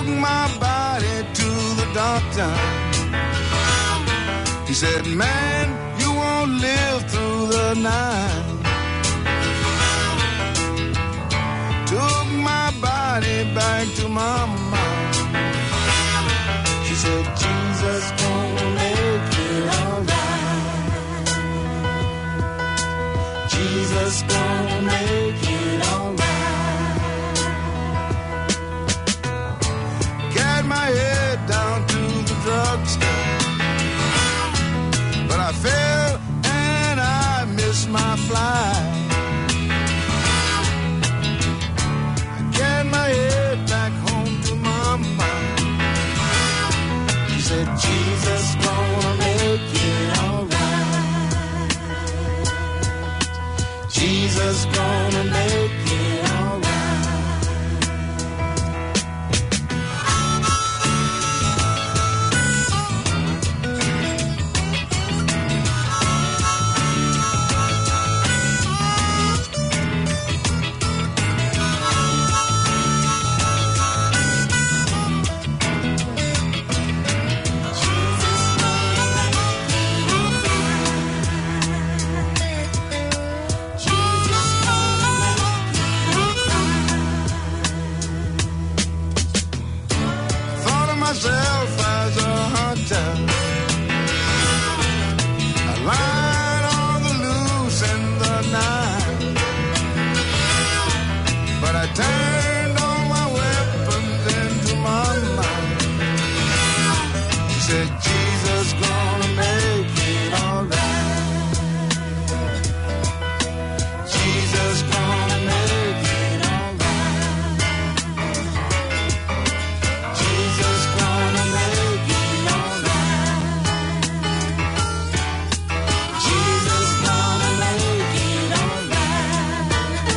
Took my body to the doctor. He said, Man, you won't live through the night. Took my body back to my mom. She said, Jesus gonna make it alright. Jesus gonna make it alright. Carried my head down to the drugstore. But I fell and I missed my flight. I carried my head back home to mama. She said, Jesus gonna make it alright. Jesus gonna make it alright. Thought of myself as a hunter. A lion on the loose in the night. But I turned all my weapons into my mind. She said, Jesus gonna make it alright. Jesus gonna make it alright. Jesus gonna make it alright. Jesus gonna make it alright.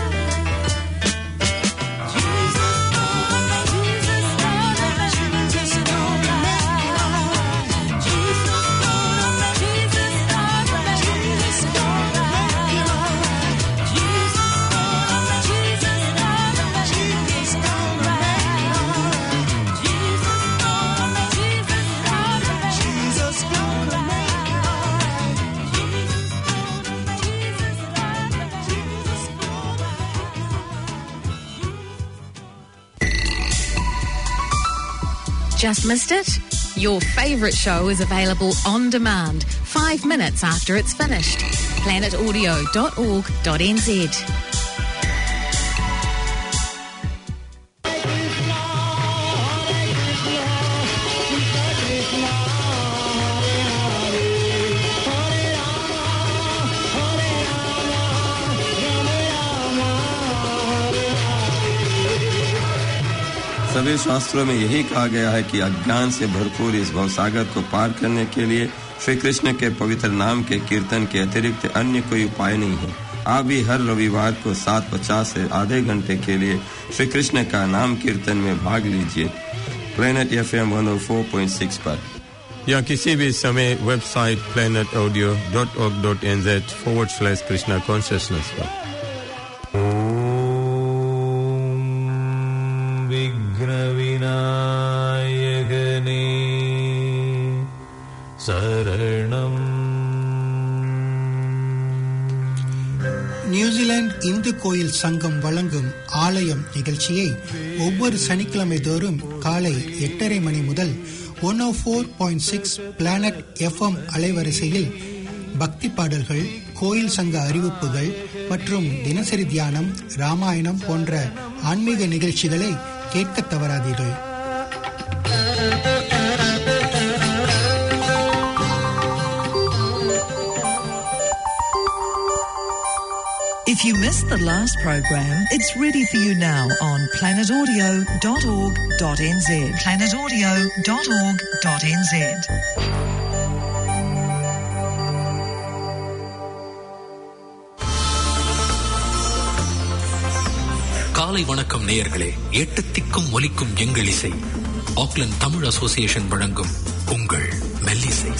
Jesus gonna, Jesus gonna, Jesus gonna make it alright. Jesus gonna, Jesus gonna, Jesus gonna make it alright. Jesus gonna, Jesus gonna, Jesus gonna make it alright. Jesus gonna, Jesus gonna, Jesus gonna make it alright. Jesus Just missed it? Your favourite show is available on demand, five minutes after it's finished. planetaudio.org.nz. सभी शास्त्रों में यही कहा गया है कि अज्ञान से भरपूर इस भवसागर को पार करने के लिए श्री कृष्ण के पवित्र नाम के कीर्तन के अतिरिक्त अन्य कोई उपाय नहीं है आप भी हर रविवार को सात पचास से आधे घंटे के लिए श्री कृष्ण का नाम कीर्तन में भाग लीजिए प्लेनेट एफ एम पर या किसी भी समय website planet audio dot org dot N Z forward slash Krishna consciousness पर विघ्नविनायकने शरणम् நியூசிலாந்து இந்து கோயில் சங்கம் வழங்கும் ஆலயம் நிகழ்ச்சியை ஒவ்வொரு சனிக்கிழமை தோறும் காலை எட்டரை மணி முதல் one O four point six planet FM அலைவரிசையில் பக்தி பாடல்கள் கோயில் சங்க அறிவிப்புகள் மற்றும் தினசரி தியானம் ராமாயணம் போன்ற ஆன்மீக நிகழ்ச்சிகளை கேட்கத் தவறாதீர்கள் If you missed the last program, it's ready for you now on planetaudio.org.nz. planetaudio.org.nz. காலை வணக்கம் நேயர்களே எட்டு திக்கும் ஒலிக்கும் எங்கள் இசை ஆக்லண்ட் தமிழ் அசோசியேஷன் வழங்கும் உங்கள் மெல்லிசை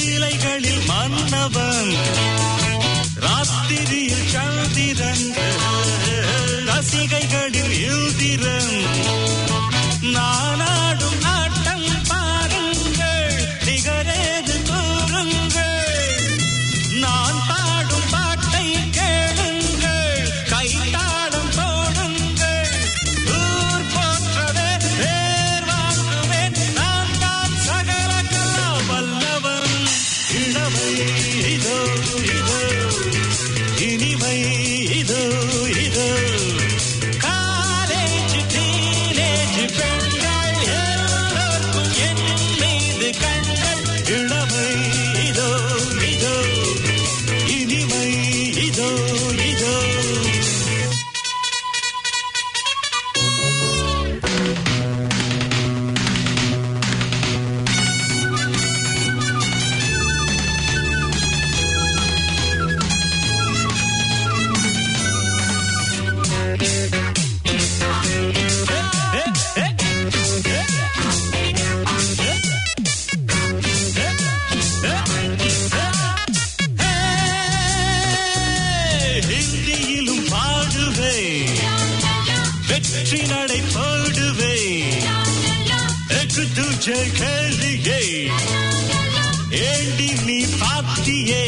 லீலைகளில் மன்னவன் ராத்திரியில் சந்திரன் ரசிகைகளில் இந்திரன் நானாடும் ஆட்டம் பாருங்கள் நிகரேது கூறுங்கள் நான் பாடும் பாட்டை கேளுங்கள் கைத்தாளம் போடுங்கள் ஊர் போற்றவே பேர் வாங்குவேன் நான் தான் சகல கலா வல்லவன் இளமை இதோ இதோ இனிமை இதோ இதோ காலேஜ் டீனேஜ் பெண்கள் எல்லோருக்கும் என் மீது கண்கள் இளமை இதோ இதோ இனிமை இதோ இதோ ஹிந்தியிலும் பாடுவே வெற்றி நடை பாடுவே எக்கு துஜே கேள்வியே ஏண்டி நீ பாத்தியே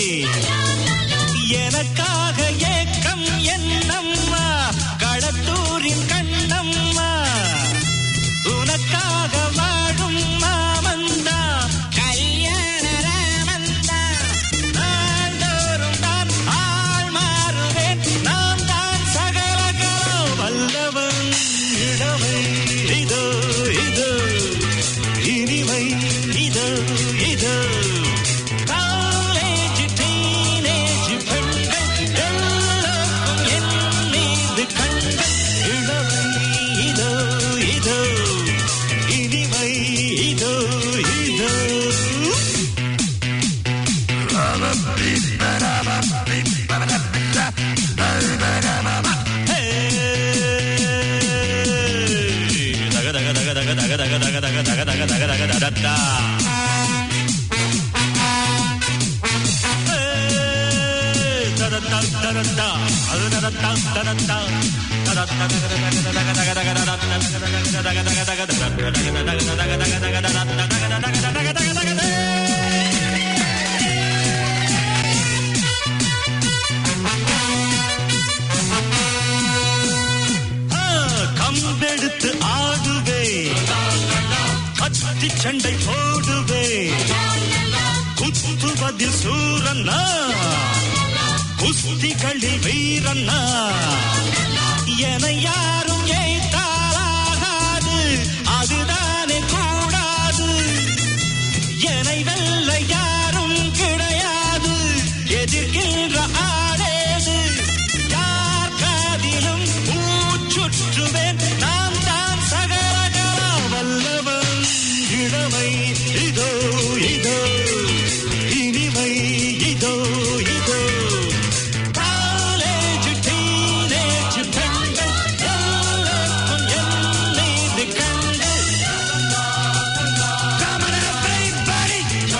எனக்காக ஏக்கம் என்னம்மா கடத்தூரின் கண்ணம்மா உனக்காக வாழும் மாமந்தா கல்யாண ராமந்தா நாள்தோறும் தான் ஆள் மாறுவேன் நான் தான் சகல கலோ வல்லவன் இளமை இதோ இதோ இனிமை இதோ இதோ காலேஜ் டீனேஜ் பெண்கள் எல்லோருக்கும் என் மீது கண்கள் இளமை இதோ இதோ இனிமை இதோ இதோ கம்பெடுத்து ஆடுவே கத்தி சண்டை போடுவே குத்துவதில் சூரன்னா குஸ்திகளில் வீரன்னா என யாரும் ஏத்தாலாகாது அதுதானே கூடாது என்னை வெல்ல யாரும் கிடையாது எதிர்க்கின்ற ஆடேது யார் காதிலும் மூச்சுற்றுவேன் நான் தான் சகலகலா வல்லவன் இளமை இதோ இதோ இனிமை இதோ இதோ காலேஜ் டீனேஜ் பெண்கள் எல்லோருக்கும் என் மீது கண்கள் Come on, everybody!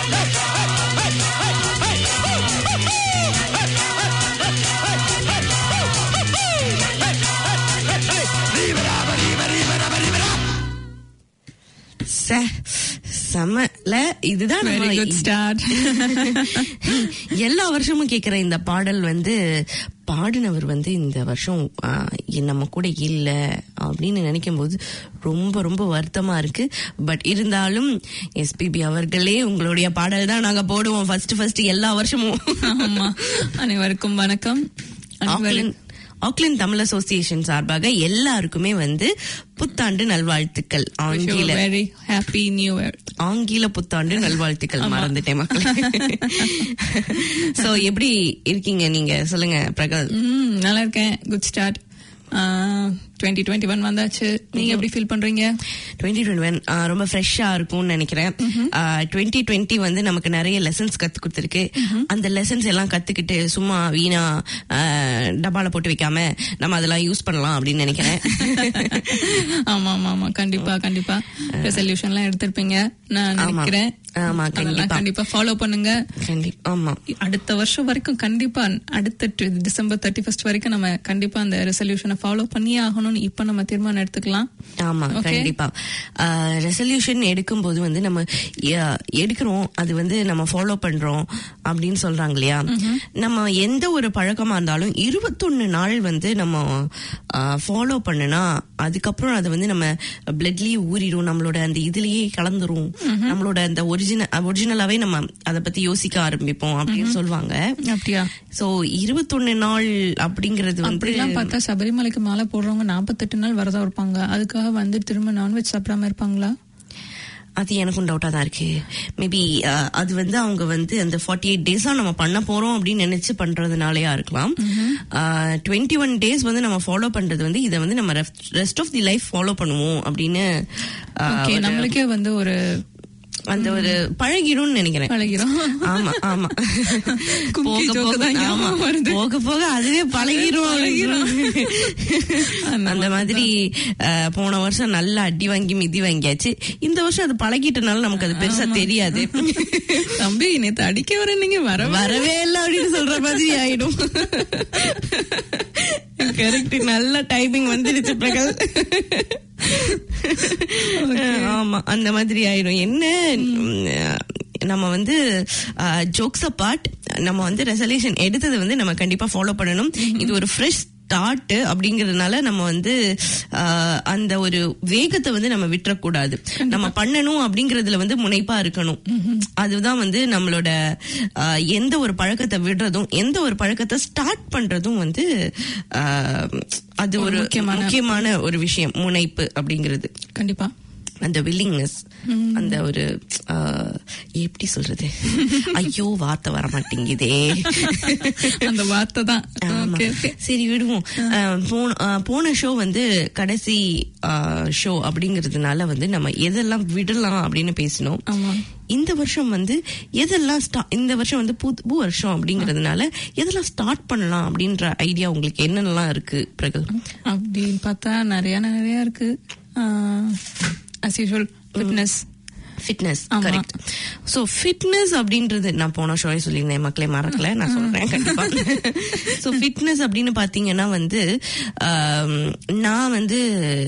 ச செமல இதுதான் Very நம்ம good start. எல்லா வருஷமும் கேக்குற இந்த பாடல் வந்து பாடினவர் வந்து இந்த வருஷம் ஆ, நம்ம கூட இல்ல அப்படின்னு நினைக்கும் போது ரொம்ப ரொம்ப வருத்தமா இருக்கு பட் இருந்தாலும் எஸ்பிபி அவர்களே உங்களுடைய பாடல் தான் நாங்க போடுவோம் ஃபர்ஸ்ட் ஃபர்ஸ்ட் எல்லா வருஷமும் ஆமா அனைவருக்கும் வணக்கம் ஆக்லண்ட் ஆக்லண்ட் தமிழ் அசோசியேஷன் சார்பாக எல்லாருக்குமே வந்து புத்தாண்டு நல்வாழ்த்துக்கள் ஆங்கில வெரி ஹாப்பி நியூ இயர் ஆங்கில புத்தாண்டு நல்வாழ்த்துக்கள் ஆமா. மறந்துட்டேன் மக்களே சோ எப்படி இருக்கீங்க நீங்க சொல்லுங்க பிரகல் ம் நல்லா இருக்கேன் good start twenty twenty one வந்தாச்சு நீங்க எப்படி ஃபீல் பண்றீங்க டுவெண்ட்டி டுவெண்ட்டி ஒன் ரொம்ப ஃப்ரெஷ்ஷா இருக்கும்னு நினைக்கிறேன் டுவெண்ட்டி டுவெண்ட்டி வந்து நமக்கு நிறைய லெசன்ஸ் கத்து கொடுத்துருக்கு அந்த லெசன்ஸ் எல்லாம் கத்துக்கிட்டு சும்மா வீணா ஆஹ், டப்பால போட்டு வைக்காம நம்ம அதெல்லாம் யூஸ் பண்ணலாம் அப்படின்னு நினைக்கிறேன் ஆமா ஆமா ஆமா கண்டிப்பா கண்டிப்பா ரெசல்யூஷன் எல்லாம் எடுத்திருப்பீங்க நான் ஆமா. நினைக்கிறேன் ஆமா, அதெல்லாம் கண்டிப்பா. கண்டிப்பா ஃபாலோ பண்ணுங்க கண்டிப்பா ஆமா அடுத்த வருஷம் வரைக்கும் கண்டிப்பா அடுத்த டு- டிசம்பர் தேர்ட்டி ஃபர்ஸ்ட் வரைக்கும் நம்ம கண்டிப்பா அந்த ரெசல்யூஷனை ஃபாலோ பண்ணியே ஆகணும்னு இப்ப நம்ம தீர்மானம் எடுத்துக்கலாம் ஆமா Okay. கண்டிப்பா ரெசல்யூஷன் எடுக்கும்போது வந்து நம்ம எ- எடுக்கிறோம் அது வந்து நம்ம ஃபாலோ பண்றோம் அப்படின்னு சொல்றாங்க இல்லையா நம்ம எந்த ஒரு பழக்கமா இருந்தாலும் இருபத்தொன்னு நாள் வந்து நம்ம ஃபாலோ பண்ணுனா அதுக்கப்புறம் அது வந்து நம்ம பிளட்லயே ஊறிடும் நம்மளோட அந்த இதுலயே கலந்துரும் நம்மளோட அந்த ஒரிஜினல் ஒரிஜினலாவே நம்ம அதை பத்தி யோசிக்க ஆரம்பிப்போம் அப்படின்னு சொல்லுவாங்க அப்படியா சோ இருபத்தொன்னு நாள் அப்படிங்கறது வந்து அப்படிலாம் பார்த்தா சபரிமலைக்கு மாலை போடுறவங்க நாற்பத்தெட்டு நாள் வரதா இருப்பாங்க அதுக்காக வந்து திரும்ப நான்வெஜ் சாப்பிடாம இருப்பாங்களா அது எனக்கும் டவுட்டா தான் இருக்கு மேபி அது வந்து அவங்க வந்து அந்த ஃபார்ட்டி எயிட் டேஸா நம்ம பண்ண போறோம் அப்படின்னு நினைச்சு பண்றதுனாலயா இருக்கலாம் டுவெண்ட்டி ஒன் டேஸ் வந்து நம்ம ஃபாலோ பண்றது வந்து இதை வந்து நம்ம rest of the life follow பண்ணுவோம் அப்படின்னு ஆஹ், ஓகே ஒரு- நம்மளுக்கே வந்து ஒரு அந்த ஒரு பழகிடும்னு நினைக்கிறேன் பழகிரும். ஆமா ஆமா கும்கி போக joke போக தான் ஆமா ஞாபகம் வருது. போக போக அதுவே பழகிரும் பழகிரும். அந்த மாதிரி அஹ், போன வருஷம் நல்லா அடி வாங்கி மிதி வாங்கியாச்சு இந்த வருஷம் அது பழகிட்டனால நமக்கு அது பெருசா தெரியாது தம்பி நேத்து அடிக்க வர நீங்க வர வரவே இல்லை அப்படின்னு சொல்ற மாதிரி ஆயிடும் கரெக்ட் நல்ல டைமிங் வந்துடுச்சு பிரகல் ஆமா அந்த மாதிரி ஆயிடும் என்ன உம், நம்ம வந்து ஜோக்ஸ் அப்பார்ட் நம்ம வந்து ரெசல்யூஷன் எடுத்தது வந்து நம்ம கண்டிப்பா ஃபாலோ பண்ணணும் இது ஒரு ஃப்ரெஷ் ஸ்டார்ட் அப்படிங்கறதுனால நம்ம வந்து ஆஹ், அந்த ஒரு வேகத்தை வந்து நம்ம விட்டுறக்கூடாது நம்ம பண்ணணும் அப்படிங்கறதுல வந்து முனைப்பா இருக்கணும் அதுதான் வந்து நம்மளோட ஆஹ், எந்த ஒரு பழக்கத்தை விடுறதும் எந்த ஒரு பழக்கத்தை ஸ்டார்ட் பண்றதும் வந்து ஆஹ், அது ஒரு முக்கியமான- முக்கியமான ஒரு விஷயம் முனைப்பு அப்படிங்கிறது கண்டிப்பா அந்த வில்லிங்னஸ் அந்த ஒரு ஆஹ், எப்படி சொல்றது ஐயோ வார்த்தை வர மாட்டேங்குதே அந்த வார்த்தை தான் ஆமா. ஓகே ஓகே சரி விடுவோம் அஹ், போன அஹ், போன ஷோ வந்து கடைசி ஷோ அப்படிங்கறதுனால வந்து நம்ம எதெல்லாம் விடலாம் அப்படின்னு பேசினோம் ஆமா இந்த வருஷம் வந்து எதெல்லாம் ஸ்டா- இந்த வருஷம் வந்து புது வருஷம் அப்படிங்கறதுனால எதெல்லாம் ஸ்டார்ட் பண்ணலாம் அப்படின்ற ஐடியா உங்களுக்கு என்னென்னலாம் இருக்கு பிரகல் அப்படின்னு பார்த்தா நிறைய நிறைய இருக்கு அஸ் யூஷுவல் ஃபிட்னஸ் ஃபிட்னஸ் ஆமா. கரெக்ட் சோ ஃபிட்னஸ் அப்படின்றது நான் போன ஷோயே சொல்லியிருந்தேன் மக்களே மறக்கல நான் சொல்றேன் கண்டிப்பா சோ ஃபிட்னஸ் அப்படின்னு பாத்தீங்கன்னா வந்து ஆம், நான் வந்து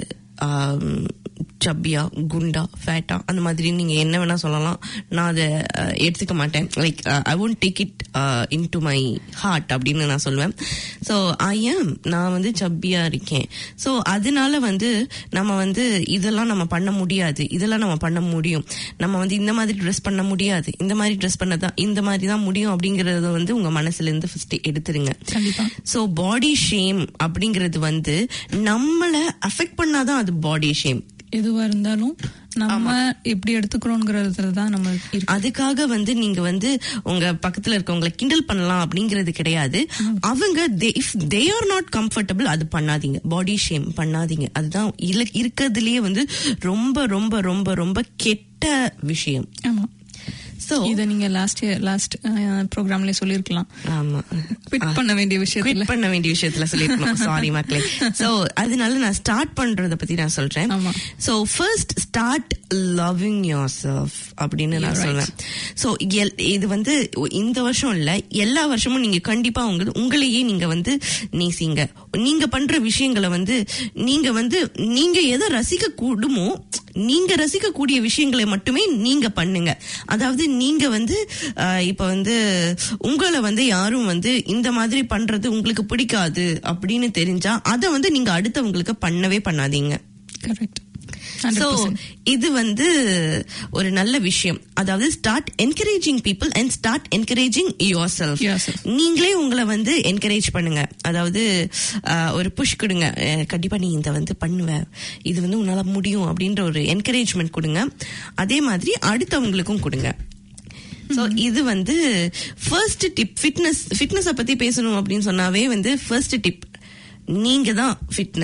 ஆம், சப்பியா குண்டா ஃபேட்டா அந்த மாதிரி நீங்க என்ன வேணா சொல்லலாம் நான் அதை அஹ், எடுத்துக்க மாட்டேன் like I won't take it into my heart அப்படின்னு நான் சொல்லுவேன் ஸோ ஐ am நான் வந்து சப்பியா இருக்கேன் ஸோ அதனால வந்து நம்ம வந்து இதெல்லாம் நம்ம பண்ண முடியாது இதெல்லாம் நம்ம பண்ண முடியும் நம்ம வந்து இந்த மாதிரி ட்ரெஸ் பண்ண முடியாது இந்த மாதிரி ட்ரெஸ் பண்ண தான் இந்த மாதிரி தான் முடியும் அப்படிங்கறத வந்து உங்க மனசுல இருந்து ஃபர்ஸ்ட் எடுத்துருங்க கண்டிப்பா ஸோ பாடி ஷேம் அப்படிங்கிறது வந்து நம்மள அஃபெக்ட் பண்ணாதான் அது பாடி ஷேம் எதுவா இருந்தாலும் நம்ம எப்படி எடுத்துக்கிறோங்கிறதுல தான் நம்ம இருக்கு அதுக்காக வந்து நீங்க வந்து உங்க பக்கத்துல இருக்கவங்களை கிண்டல் பண்ணலாம் அப்படிங்கிறது கிடையாது அவங்க if they are not comfortable அது பண்ணாதீங்க பாடி ஷேம் பண்ணாதீங்க அதுதான் இல்ல- இருக்கிறதுலயே வந்து ரொம்ப ரொம்ப ரொம்ப ரொம்ப கெட்ட விஷயம் ஆமா சோ இத நீங்க லாஸ்ட் லாஸ்ட் ப்ரோக்ராம்ல சொல்லிருக்கலாம் ஆமா குவிட் பண்ண வேண்டிய விஷயத்துல குவிட் பண்ண வேண்டிய விஷயத்துல சொல்லிருக்கணும் சாரி மக்களே சோ அதனால நான் ஸ்டார்ட் பண்றத பத்தி நான் சொல்றேன் ஆமா. So first start loving yourself அப்படின்னு நான் You're right. சொல்றேன் சோ இது வந்து இந்த வருஷம் இல்ல எல்லா வருஷமும் நீங்க கண்டிப்பா உங்க உங்களையே நீங்க வந்து நேசிங்க நீங்க பண்ற விஷயங்களை வந்து நீங்க வந்து நீங்க எதை ரசிக்க கூடுமோ நீங்க ரசிக்கக்கூடிய விஷயங்களை மட்டுமே நீங்க பண்ணுங்க அதாவது நீங்க வந்து ஆஹ், இப்ப வந்து உங்களை வந்து யாரும் வந்து இந்த மாதிரி பண்றது உங்களுக்கு பிடிக்காது அப்படின்னு தெரிஞ்சா அதை வந்து நீங்க அடுத்தவங்களுக்கு பண்ணவே பண்ணாதீங்க கரெக்ட் சோ இது வந்து ஒரு நல்ல விஷயம் அதாவது start encouraging people and start encouraging yourself Yourself. நீங்களே உங்களை வந்து என்கரேஜ் பண்ணுங்க அதாவது ஆஹ், ஒரு புஷ் கொடுங்க அஹ், கண்டிப்பா நீ இந்த வந்து பண்ணுவ இது வந்து உன்னால முடியும் அப்படின்ற ஒரு என்கரேஜ்மெண்ட் கொடுங்க அதே மாதிரி அடுத்தவங்களுக்கும் கொடுங்க சோ இது வந்து ஃபர்ஸ்ட் டிப் ஃபிட்னஸ் ஃபிட்னஸ பத்தி பேசணும் அப்படின்னு சொன்னாவே வந்து ஃபர்ஸ்ட் டிப் நீங்க தான் ஃபிட்னஸ்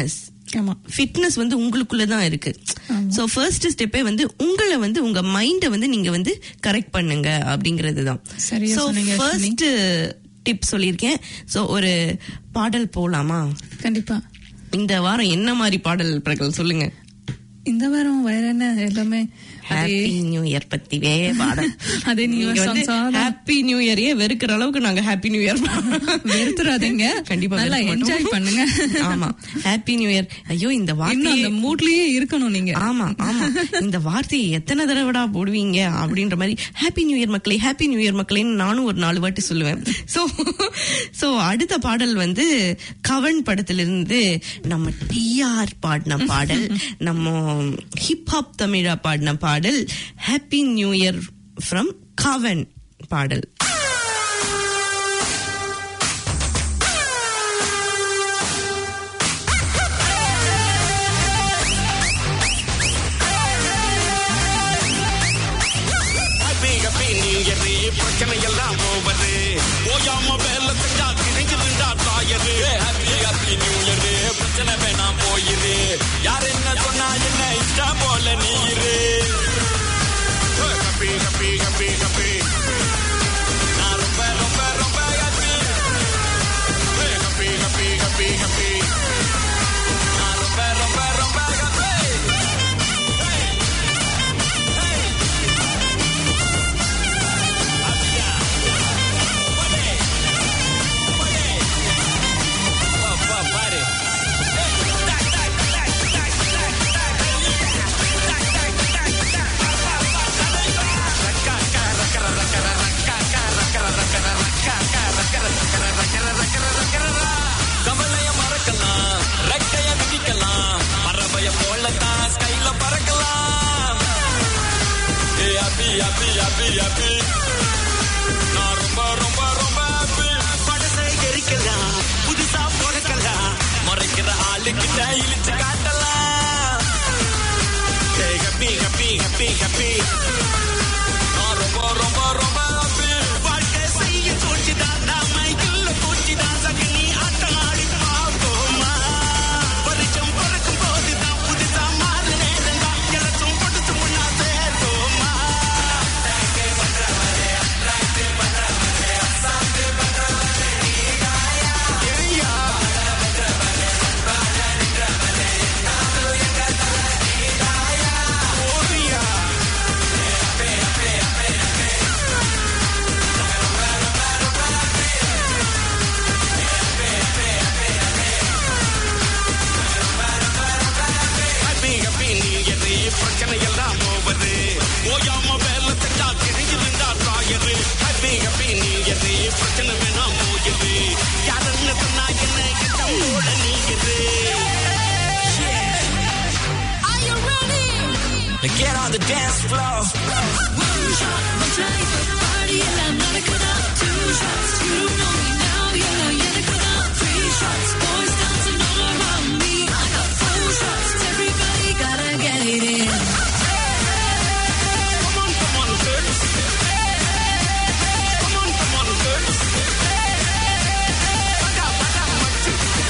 ஆமா ஃபிட்னஸ் வந்து உங்களுக்குள்ள தான் இருக்கு சோ ஃபர்ஸ்ட் ஸ்டெப்பே வந்து உங்களை வந்து உங்க மைண்ட வந்து நீங்க வந்து கரெக்ட் பண்ணுங்க அப்படிங்கிறது தான் சரியா சோ சொன்னீங்க, ஃபர்ஸ்ட் டிப் சொல்லியிருக்கேன் சோ ஒரு பாடல் போலாமா கண்டிப்பா இந்த வாரம் என்ன மாதிரி பாடல் பிரகல் சொல்லுங்க இந்த வாரம் வேற என்ன எல்லாமே அதே ஹாப்பி நியூ இயர் பத்தி வேற பாடல் அதே New Year songs ஆ தான். ஹாப்பி நியூ இயரையே வெறுக்கிற அளவுக்கு நாங்க ஹாப்பி நியூ இயர் வெறுத்துறாதீங்க கண்டிப்பா நல்லா வெறுக்க மாட்டோம். என்ஜாய் பண்ணுங்க ஆமா ஹாப்பி நியூ இயர் ஐயோ இந்த இன்னும் வார்த்தையே அந்த மூட்லயே இருக்கணும் நீங்க ஆமா ஆமா இந்த வார்த்தையை எத்தனை தடவைடா போடுவீங்க அப்படின்ற மாதிரி ஹாப்பி நியூ இயர் மக்களே ஹாப்பி நியூ இயர் மக்களேன்னு நானும் ஒரு நாலு வாட்டி சொல்லுவேன் சோ சோ அடுத்த பாடல் வந்து கவன் படத்திலிருந்து நம்ம டிஆர் பாடின பாடல் நம்ம ஹிப்ஹாப் தமிழா பாடின பாடல் ஹாப்பி நியூ இயர் ஃப்ரம் கவன் பாடல் ஹாப்பி ஹாப்பி நியூ இயர் பிரச்சனை எல்லாம் ஓவர் ஓயாம வேலை செஞ்சா கிழிஞ்சிருந்தா தாயரு ஹாப்பி ஹாப்பி நியூ இயர் பிரச்சனை வேணாம் போயிரு யார் என்ன சொன்னா என்ன இஷ்டம் போல நீ இரு ஹாப்பி ஹாப்பி ஹாப்பி ஹாப்பி நான் ரொம்ப ரொம்ப ரொம்ப happy happy happy happy happy நான் ரொம்ப ரொம்ப ரொம்ப ஹாப்பி கவலைய மறக்கலாம் ரெக்கைய மிதிக்கலாம் பறவைய போலத்தான் ஸ்கைல பறக்கலாம் ஏ அபி அபி அபி அபி நான் ரொம்ப ரொம்ப ரொம்ப happy. படசை எரிக்கலாம் புதுசா பிறக்கலாம் மறைக்கிற ஆளுக்கிட்ட இழிச்சு காட்டலாம் ஏ ஹப்பி ஹப்பி ஹப்பி ஹப்பி நான் ரொம்ப ரொம்ப ரொம்ப happy. வாழ்க்கை செய்ய தோச்சுதான் நாம இல்ல தோச்சுதான் சகனி ஆட்டம் ஆடி பார்ப்போமா வருஷம் பிறக்கும் போதுதான் புதுசா மாறு நேரம் தான் இலச்சும் கொடுத்து முன்னா சேர்த்தோமா ஹாப்பி ஹாப்பி நீ எது பிரச்சனை எல்லாம் ஓவர் ஓயாம வேலை செஞ்சா தெரிஞ்சிருந்தா தாயரு ஹாப்பி ஹாப்பி நீ எது பிரச்சனை வேணாம் போயுது யாருன்னு சொன்னா என்ன இஷ்டம் போல நீ இரு Get on the dance floor. Come on, come on, girls. Come on, come on, girls. படா, படா, மச்சி.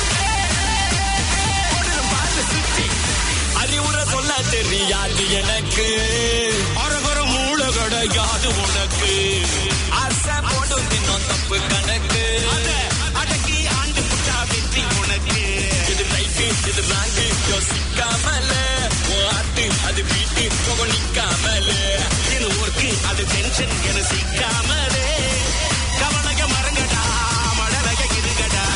ஓடுற பாட்டு சுத்தி. அறிவுரை சொல்ல தெரியாது எனக்கு அரகுற மூளை கிடையாது உனக்கு ஆசை போடும் தினம் தப்பு கணக்கு அடக்கி ஆண்டு புட்டா வெற்றி உனக்கு இது ரைட்டு இது ராங்கு யோசிக்காமல உன் ஆட்டு அது வீட்டு முகம் நிக்காமல இது ஒர்க்கு அது டென்ஷன் என சிக்காமலே கவலைய மறங்கடா மழலைய இருங்கடா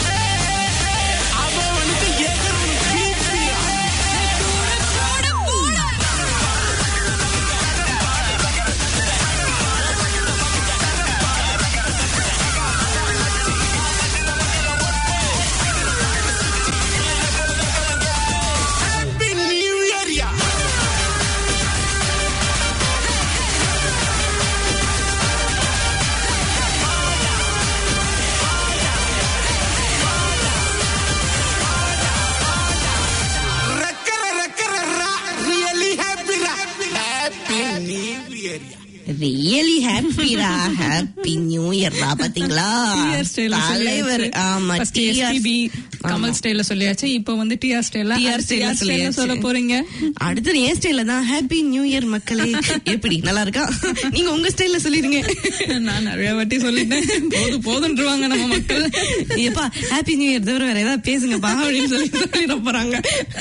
அவன் வந்து எதிரும் ரியலி ஹாப்பிடா ஹாப்பி நியூ இயர்டா பாத்தீங்களா TR style ல தலைவர் சொல்லியாச்சு. ஆமா First TR SPB, கமல் ஸ்டைல சொல்லியாச்சு இப்போ வந்து டிஆர் ஸ்டைல TR style ல சொல்லியாச்சு. சொல்ல போறீங்க அடுத்து என் ஸ்டைல தான் ஹாப்பி நியூ இயர் மக்களே எப்படி நல்லா இருக்கா நீங்க உங்க ஸ்டைல்ல சொல்லிருங்க நான் நிறைய வாட்டி சொல்லிட்டேன் போதும் போதுன்றுவாங்க நம்ம மக்கள் ஏப்பா ஹாப்பி நியூ இயர் தவிர வேற ஏதாவது பேசுங்கப்பா அப்படின்னு சொல்லி சொல்லிட போறாங்க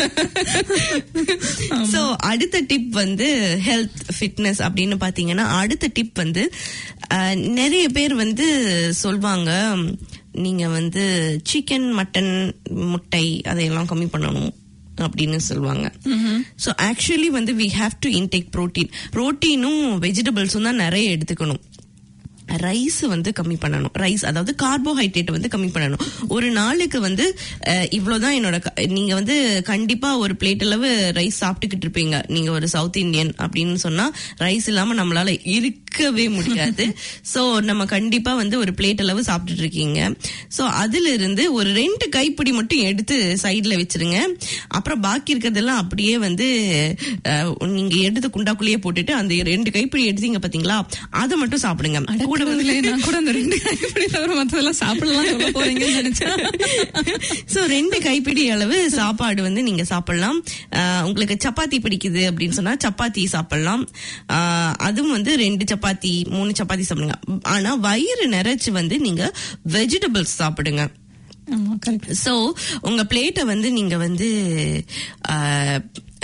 சோ அடுத்த டிப் வந்து ஹெல்த் ஃபிட்னஸ் அப்படின்னு பாத்தீங்கன்னா அடுத்த டிப் வந்து அஹ், நிறைய பேர் வந்து சொல்வாங்க நீங்க வந்து சிக்கன் மட்டன் முட்டை அதையெல்லாம் கம்மி பண்ணணும் அப்படின்னு சொல்லுவாங்க ஸோ ஆக்சுவலி வந்து we have to intake protein ப்ரோட்டீனும் வெஜிடபிள்ஸும் தான் நிறைய எடுத்துக்கணும் ரைஸ் வந்து கம்மி பண்ணணும் ரைஸ் அதாவது கார்போஹைட்ரேட் வந்து கம்மி பண்ணணும் ஒரு நாளுக்கு வந்து அஹ், இவ்வளவுதான் என்னோட க- நீங்க வந்து கண்டிப்பா ஒரு பிளேட் அளவு ரைஸ் சாப்பிட்டுக்கிட்டு இருப்பீங்க நீங்க ஒரு சவுத் இந்தியன் அப்படின்னு சொன்னா ரைஸ் இல்லாம நம்மளால இருக்கவே முடியாது சோ நம்ம கண்டிப்பா வந்து ஒரு பிளேட் அளவு சாப்பிட்டுட்டு இருக்கீங்க சோ அதுல இருந்து ஒரு ரெண்டு கைப்பிடி மட்டும் எடுத்து சைடுல வச்சிருங்க அப்புறம் பாக்கி இருக்கிறதெல்லாம் அப்படியே வந்து அஹ், நீங்க எடுத்து குண்டாக்குள்ளேயே போட்டுட்டு அந்த ரெண்டு கைப்பிடி எடுத்தீங்க பாத்தீங்களா அதை மட்டும் சாப்பிடுங்க கூட வந்து கூடவே நான் கூட அந்த ரெண்டு கைப்பிடி தவிர மத்ததெல்லாம் சாப்பிடலாம் சொல்ல போறீங்கன்னு நினைச்சேன் சோ ரெண்டு கைப்பிடி அளவு சாப்பாடு வந்து நீங்க சாப்பிடலாம் ஆஹ் உங்களுக்கு சப்பாத்தி பிடிக்குது அப்படின்னு சொன்னா சப்பாத்தி சாப்பிடலாம் ஆஹ் அதுவும் வந்து ரெண்டு சப்பாத்தி மூணு சப்பாத்தி சாப்பிடுங்க ஆனா வயிறு நிறைச்சு வந்து நீங்க வெஜிடபிள்ஸ் சாப்பிடுங்க ஆமா கரெக்ட் சோ உங்க பிளேட்டை வந்து நீங்க வந்து ஆஹ்,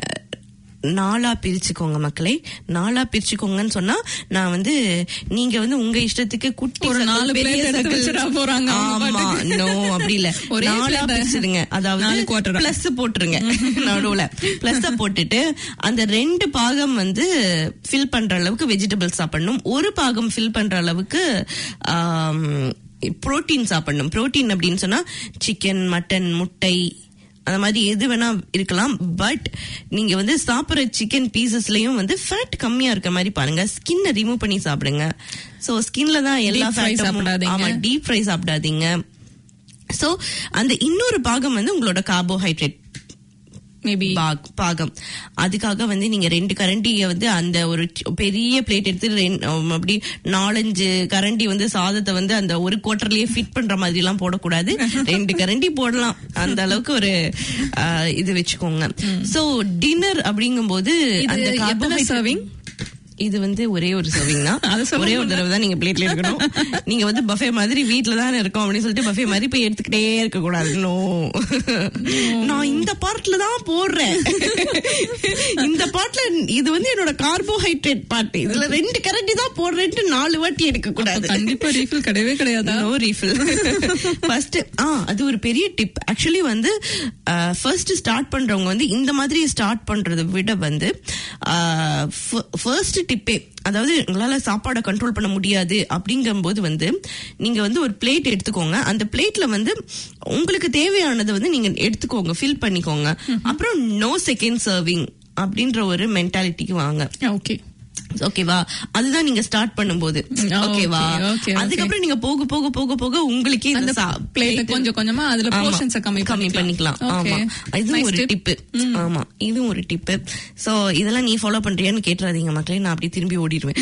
நாலா பிரிச்சுக்கோங்க மக்களே நாலா பிரிச்சுக்கோங்கன்னு சொன்னா நான் வந்து நீங்க வந்து உங்க இஷ்டத்துக்கு குட்டி ஒரு circle, நாலு பெரிய plate எடுத்து circle- வச்சிடா போறாங்க அவங்க ஆமா பாட்டுக்கு. நோ அப்படி இல்ல ஒரே நாலா plate. பிரிச்சிடுங்க நாலு அதாவது quarter. பிளஸ் போட்டுருங்க நடுவுல பிளஸ் போட்டுட்டு அந்த ரெண்டு பாகம் வந்து ஃபில் பண்ற அளவுக்கு வெஜிடபிள்ஸ் சாப்பிடணும் ஒரு பாகம் ஃபில் பண்ற அளவுக்கு புரோட்டீன் சாப்பிடணும் புரோட்டீன் அப்படின்னு சொன்னா சிக்கன் மட்டன் முட்டை அந்த மாதிரி எது வேணா இருக்கலாம் பட் நீங்க வந்து சாப்பிடுற சிக்கன் பீசஸ்லயும் வந்து ஃபேட் கம்மியா இருக்க மாதிரி பாருங்க ஸ்கின்னை ரிமூவ் பண்ணி சாப்பிடுங்க சோ ஸ்கின்ல தான் எல்லா Deep fry ஃபேட்டும் சாப்பிடாதீங்க. ஆமா டீப் ஃப்ரை சாப்பிடாதீங்க சோ அந்த இன்னொரு பாகம் வந்து உங்களோட கார்போஹைட்ரேட் மேபி பாக்- பாகம் அதுக்காக வந்து நீங்க ரெண்டு கரண்டிய வந்து அந்த ஒரு சி- பெரிய பிளேட் எடுத்து ரெண்- உம், அப்படி நாலஞ்சு கரண்டி வந்து சாதத்தை வந்து அந்த ஒரு குவார்டர்லயே ஃபிட் பண்ற மாதிரி எல்லாம் போடக்கூடாது ரெண்டு கரண்டி போடலாம் அந்த அளவுக்கு ஒரு ஆ, இது வச்சுக்கோங்க சோ டின்னர் அப்படிங்கும்போது அந்த இது எத்தனை carbohydrate- serving? இது வந்து ஒரே ஒரு சர்விங் தான் அது சொல்ல ஒரே ஒரு முடியல. தடவை தான் நீங்க பிளேட்ல இருக்கணும் நீங்க வந்து பஃபே மாதிரி வீட்ல தான் இருக்கோம் அப்படின்னு சொல்லிட்டு பஃபே மாதிரி போய் எடுத்துக்கிட்டே இருக்க கூடாது நோ நான் இந்த பார்ட்ல தான் போடுறேன் இந்த பார்ட்ல இது வந்து என்னோட கார்போஹைட்ரேட் பார்ட் இதுல ரெண்டு கரண்டி தான் போடுறேன்ட்டு நாலு வாட்டி எடுக்க கூடாது கண்டிப்பா ரீஃபில் கிடையவே கிடையாதா நோ ரீஃபில் ஃபர்ஸ்ட் ஆ அது ஒரு பெரிய டிப் ஆக்சுவலி வந்து ஃபர்ஸ்ட் ஸ்டார்ட் பண்றவங்க வந்து இந்த மாதிரி ஸ்டார்ட் பண்றதை விட வந்து ஃபர்ஸ்ட் டிப்பே அதாவது உங்களால சாப்பாடை கண்ட்ரோல் பண்ண முடியாது அப்படிங்கும்போது வந்து நீங்க வந்து ஒரு பிளேட் எடுத்துக்கோங்க அந்த பிளேட்ல வந்து உங்களுக்கு தேவையானதை வந்து நீங்க எடுத்துக்கோங்க ஃபில் பண்ணிக்கோங்க அப்புறம் நோ செகண்ட் சர்விங் அப்படின்ற ஒரு மென்டாலிட்டிக்கு வாங்க ஓகே ஓகேவா அதுதான் நீங்க ஸ்டார்ட் பண்ணும்போது okay, ஓகேவா okay, okay. அதுக்கப்புறம் நீங்க போக போக போக போக உங்களுக்கே இந்த அந்த சா- plate plate- கொஞ்சம் கொஞ்சமா அதுல ஆமா, portions அ கம்மி கம்மி பண்ணிக்கலாம் Okay. ஆமா இது Nice ஒரு tip. டிப்பு ஆமா இதுவும் ஒரு டிப்பு சோ இதெல்லாம் நீ ஃபாலோ பண்றியான்னு கேட்டுறாதீங்க மக்களே நான் அப்படி திரும்பி ஓடிடுவேன்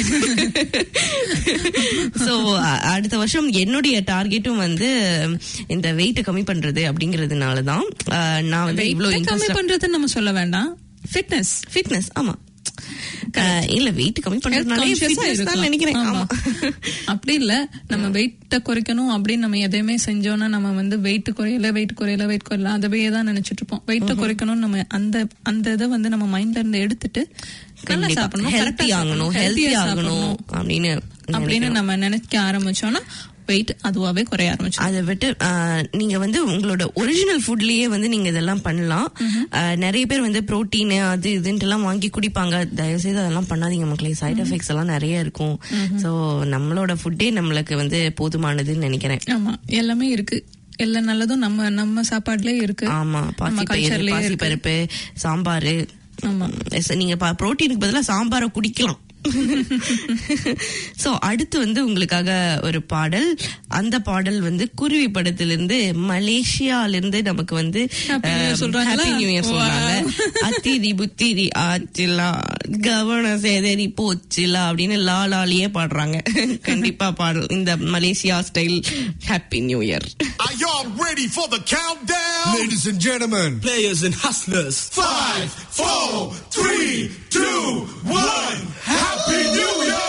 சோ அடுத்த வருஷம் என்னுடைய டார்கெட்டும் வந்து இந்த வெயிட் கம்மி பண்றது அப்படிங்கறதுனால தான் அஹ், நான் வந்து Weight இவ்வளவு கம்மி இன்ட்ரெஸ்ட் பண்றதுன்னு நம்ம சொல்ல வேண்டாம் ஃபிட்னஸ் ஃபிட்னஸ் ஆமா அஹ், இல்ல வெயிட் கம்மி ஹெல்த் பண்றதுனால கான்சியஸா fitness தான் நினைக்கிறேன் ஆமா அப்படி இல்ல நம்ம வெயிட்ட குறைக்கணும் அப்படின்னு நம்ம எதையுமே செஞ்சோம்னா நம்ம வந்து வெயிட் குறையல வெயிட் குறையல வெயிட் குறையல அதவே தான் நினைச்சிட்டு இருப்போம் வெயிட்ட குறைக்கணும் நம்ம அந்த அந்த இதை வந்து நம்ம மைண்ட்ல இருந்து எடுத்துட்டு நல்லா சாப்பிடணும் ஹெல்த்தி correct ஆ ஆகணும் சாப்பிடணும், ஹெல்த்தி healthy ஆ ஆகணும் சாப்பிடணும் அப்படின்னு அப்படின்னு நம்ம நினைக்க ஆரம்பிச்சோம்னா வெயிட் அதுவாவே குறைய ஆரம்பிச்சோம் அதை விட்டு ஆஹ், நீங்க வந்து உங்களோட ஒரிஜினல் ஃபுட்லயே வந்து நீங்க இதெல்லாம் பண்ணலாம் ஆஹ், நிறைய பேர் வந்து புரோட்டீன் அது இதுன்ட்டு எல்லாம் வாங்கி குடிப்பாங்க தயவு செய்து அதெல்லாம் பண்ணாதீங்க மக்களே சைடு எஃபெக்ட்ஸ் எல்லாம் நிறைய இருக்கும் சோ நம்மளோட ஃபுட்டே நம்மளுக்கு வந்து போதுமானதுன்னு நினைக்கிறேன் ஆமா எல்லாமே இருக்கு எல்லா நல்லதும் நம்ம நம்ம சாப்பாடுலயே இருக்கு ஆமா நம்ம பாசி பயிறு கல்ச்சர்லயே பாசி இருக்கு பருப்பு சாம்பார் ஆமா நீங்க புரோட்டீனுக்கு பதிலா சாம்பாரை குடிக்கலாம் சோ அடுத்து வந்து உங்களுக்காக ஒரு பாடல் அந்த பாடல் வந்து குருவி படத்திலிருந்து மலேசியால இருந்து நமக்கு வந்து Happy New Year அஹ், சொல்றாங்களா? Happy New Year சொல்றாங்க Wow. அத்திரி புத்திரி ஆச்சிலா கவனம் சேதரி போச்சிலா அப்படின்னு லா லாலியே பாடுறாங்க கண்டிப்பா பாடல் இந்த Malaysia style happy new year Are y'all ready for the countdown? Ladies and gentlemen, Players and hustlers. five, four, three, two, one. Happy New Year!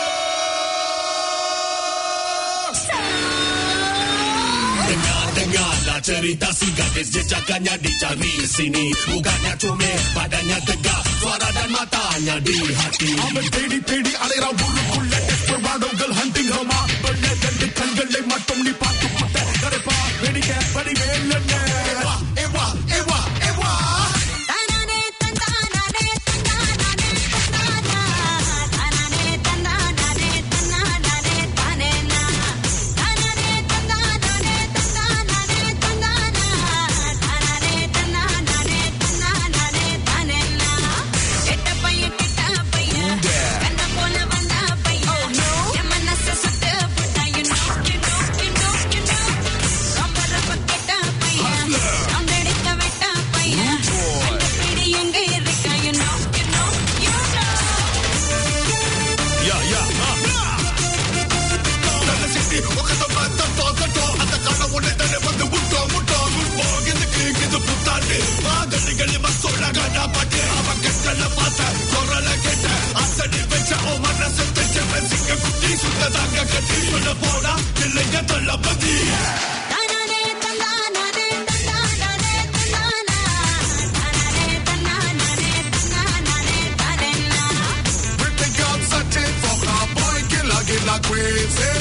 Dengar, dengarlah cerita si gadis jejakannya dicari sini Bukannya comel, badannya tegak Suara dan matanya di hati அவன் தேடி தேடி அலைறான் ஊருக்குள்ள டெஸ்பராடோகள் hunting ஹமா வெள்ள ரெண்டு கண்களை மட்டும் நீ பார்த்து புட்ட கரைப்பா வெடிக்க படி வேலண்ண ஏவா ஏவா ஏவா Ya, ya, நல்ல சிட்டி உகந்த பார்த்த பார்க்கட்டும் அந்த காலம் உன்னை தானே வந்து முட்டோம் முட்டோம் முட்டோம் எனக்கு இது புத்தாண்டு மாதளிகள் சொல்ல கண்டா பாட்டு அவன் கட்டல பார்த்த குரல கேட்ட அசடி வச்ச ஓ மனசு தச்ச சிங்க குட்டி சுத்ததாங்க கட்டி சொல்ல போனா இல்லைங்க தள்ளபதி Britain got searching for cowboy killer, killer crazy.